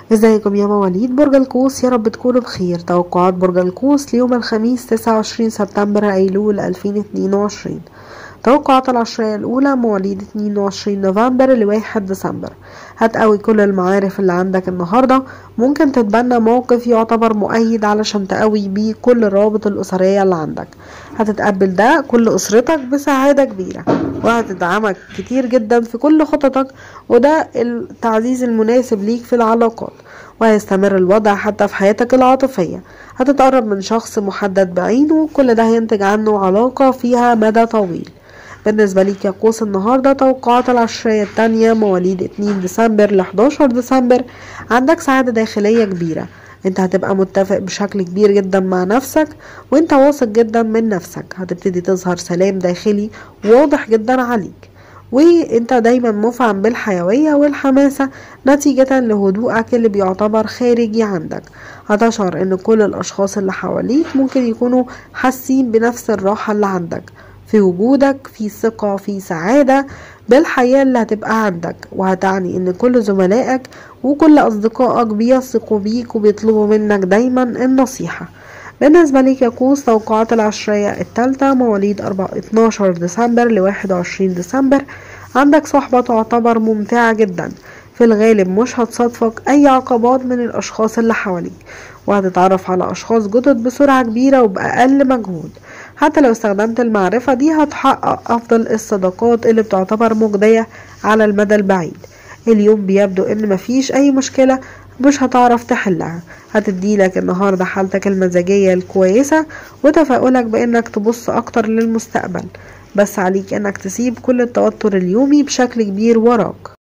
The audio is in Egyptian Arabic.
ازيكم يا مواليد برج القوس يا رب تكونوا بخير توقعات برج القوس ليوم الخميس 29 سبتمبر ايلول 2022 توقعات العشرية الأولى مواليد 22 نوفمبر ل 1 ديسمبر هتقوي كل المعارف اللي عندك النهاردة ممكن تتبنى موقف يعتبر مؤيد علشان تقوي بيه كل الروابط الأسرية اللي عندك هتتقبل ده كل أسرتك بسعادة كبيرة وهتدعمك كتير جدا في كل خططك وده التعزيز المناسب ليك في العلاقات وهيستمر الوضع حتى في حياتك العاطفية هتتقرب من شخص محدد بعينه كل ده هينتج عنه علاقة فيها مدى طويل بالنسبة ليك يا قوس النهاردة توقعات العشرية التانية مواليد 2 ديسمبر ل 11 ديسمبر عندك سعادة داخلية كبيرة انت هتبقى متفق بشكل كبير جدا مع نفسك وانت واثق جدا من نفسك هتبتدي تظهر سلام داخلي واضح جدا عليك وانت دايما مفعم بالحيوية والحماسة نتيجة لهدوءك اللي بيعتبر خارجي عندك هتشعر ان كل الاشخاص اللي حواليك ممكن يكونوا حاسين بنفس الراحة اللي عندك في وجودك في ثقة في سعادة بالحياة اللي هتبقى عندك وهتعني ان كل زملائك وكل اصدقائك بيثقوا بيك وبيطلبوا منك دايما النصيحة بالنسبة ليك يا قوس توقعات العشرية التالتة مواليد 12 ديسمبر ل 21 ديسمبر عندك صحبة تعتبر ممتعة جدا في الغالب مش هتصادفك أي عقبات من الأشخاص اللي حواليك وهتتعرف على أشخاص جدد بسرعة كبيرة وبأقل مجهود حتى لو استخدمت المعرفة دي هتحقق أفضل الصداقات اللي بتعتبر مجدية على المدى البعيد اليوم بيبدو إن مفيش أي مشكلة مش هتعرف تحلها هتديلك النهاردة حالتك المزاجية الكويسة وتفاؤلك بإنك تبص أكتر للمستقبل بس عليك إنك تسيب كل التوتر اليومي بشكل كبير وراك